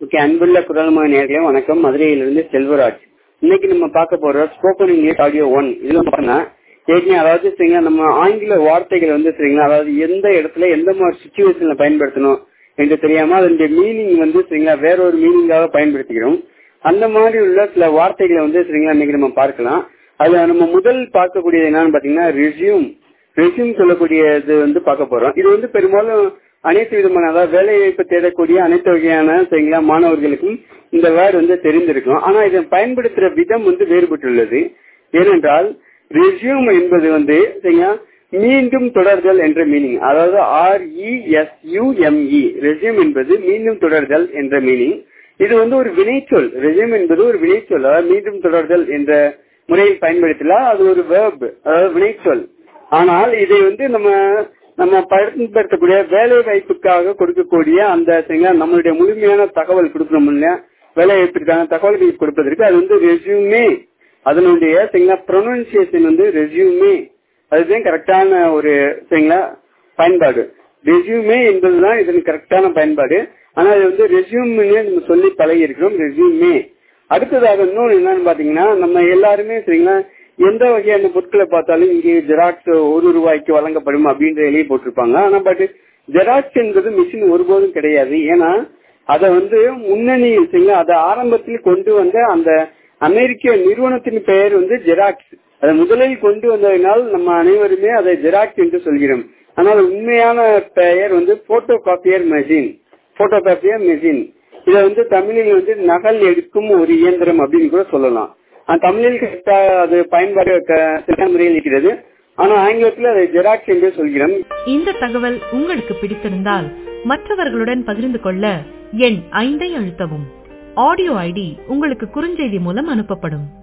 okay அன்புள்ள குரல்மொழி நேர்களே வணக்கம் மதுரையிலிருந்து செல்வராஜ் இன்னைக்கு நம்ம பார்க்க போற ஸ்போக்கன் இங்கிலீஷ் ஆடியோ ஒன் இதுல பார்த்தீங்கன்னா ஏற்கனவே அதாவது சரிங்களா நம்ம ஆங்கில வார்த்தைகள் வந்து சரிங்களா அதாவது எந்த இடத்துல எந்த மாதிரி சுச்சுவேஷன்ல பயன்படுத்தணும் என்று தெரியாம அதனுடைய மீனிங் வந்து சரிங்களா வேற ஒரு மீனிங்காக பயன்படுத்திக்கிறோம் அந்த மாதிரி உள்ள சில வார்த்தைகளை வந்து சரிங்களா இன்னைக்கு நம்ம பார்க்கலாம் அதுல நம்ம முதல் பார்க்கக்கூடியது என்னன்னு பாத்தீங்கன்னா ரெசியூம் ரெசியூம் சொல்லக்கூடியது வந்து பார்க்க போறோம் இது வந்து பெரும்பாலும் அனைத்து விதமான அதாவது வேலை வாய்ப்பு தேடக்கூடிய அனைத்து வகையான சரிங்களா மாணவர்களுக்கும் இந்த வேர்டு வந்து தெரிந்திருக்கும் ஆனா இதை பயன்படுத்துற விதம் வந்து வேறுபட்டுள்ளது ஏனென்றால் ரெசியூம் என்பது வந்து சரிங்களா மீண்டும் தொடர்தல் என்ற மீனிங் அதாவது ஆர் இ ரெசியூம் என்பது மீண்டும் தொடர்தல் என்ற மீனிங் இது வந்து ஒரு வினைச்சொல் ரெசியூம் என்பது ஒரு வினைச்சொல் அதாவது மீண்டும் தொடர்தல் என்ற முறையில் பயன்படுத்தலாம் அது ஒரு வேர்ப் அதாவது வினைச்சொல் ஆனால் இதை வந்து நம்ம நம்ம பயன்படுத்தக்கூடிய வேலை வாய்ப்புக்காக கொடுக்கக்கூடிய அந்த சரிங்களா நம்மளுடைய முழுமையான தகவல் கொடுக்கணும் இல்லையா வேலை வாய்ப்பிற்கான தகவல்கள் கொடுப்பதற்கு அது வந்து ரெசியூமே அதனுடைய சரிங்களா ப்ரொனன்சியேஷன் வந்து ரெசியூமே அதுதான் கரெக்டான ஒரு சரிங்களா பயன்பாடு ரெசியூமே என்பதுதான் இதன் கரெக்டான பயன்பாடு ஆனா இது வந்து ரெசியூம்னே நம்ம சொல்லி பழகி இருக்கிறோம் ரெசியூமே அடுத்ததாக இன்னொன்று என்னன்னு பாத்தீங்கன்னா நம்ம எல்லாருமே சரிங்களா எந்த வகையான பொருட்களை பார்த்தாலும் இங்கே ஜெராக்ஸ் ஒரு ரூபாய்க்கு வழங்கப்படும் அப்படின்ற எழுதி போட்டிருப்பாங்க ஆனா பட் ஜெராக்ஸ் என்பது மிஷின் ஒருபோதும் கிடையாது ஏன்னா அதை வந்து முன்னணியில் சரிங்களா அதை ஆரம்பத்தில் கொண்டு வந்த அந்த அமெரிக்க நிறுவனத்தின் பெயர் வந்து ஜெராக்ஸ் அதை முதலில் கொண்டு வந்ததனால் நம்ம அனைவருமே அதை ஜெராக்ஸ் என்று சொல்கிறோம் ஆனால் உண்மையான பெயர் வந்து photocopier machine photocopier machine இதை வந்து தமிழில் வந்து நகல் எடுக்கும் ஒரு இயந்திரம் அப்படின்னு கூட சொல்லலாம் தமிழில் அது பயன்பாடு சில முறையில் இருக்கிறது ஆனா ஆங்கிலத்தில் அதை ஜெராக்ஸ் என்று சொல்கிறோம் இந்த தகவல் உங்களுக்கு பிடித்திருந்தால் மற்றவர்களுடன் பகிர்ந்து கொள்ள எண் ஐந்தை அழுத்தவும் ஆடியோ ஐடி உங்களுக்கு குறுஞ்செய்தி மூலம் அனுப்பப்படும்